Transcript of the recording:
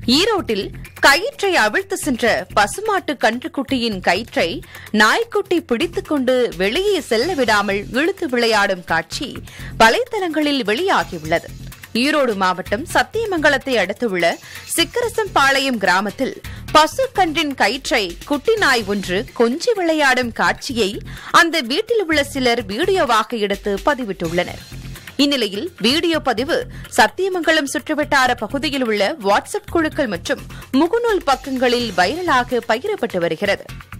ஈரோட்டில் கயிற்றை அவிழ்த்து சென்ற பசுமாட்டு கன்றுக்குட்டியின் கயிற்றை நாய்க்குட்டி பிடித்துக் கொண்டு வெளியே செல்ல விடாமல் இழுத்து விளையாடும் காட்சி வலைத்தளங்களில் வெளியாகியுள்ளது ஈரோடு மாவட்டம் சத்தியமங்கலத்தை அடுத்துள்ள சிக்கரசம்பாளையம் கிராமத்தில் பசு கன்றின் கயிற்றை குட்டி நாய் ஒன்று கொஞ்சி விளையாடும் காட்சியை அந்த வீட்டில் உள்ள சிலர் வீடியோவாக எடுத்து பதிவிட்டுள்ளனர் இந்நிலையில் வீடியோ பதிவு சத்தியமங்கலம் சுற்றுவட்டார பகுதியில் உள்ள வாட்ஸ்அப் குழுக்கள் மற்றும் முகநூல் பக்கங்களில் வைரலாக பகிரப்பட்டு வருகிறது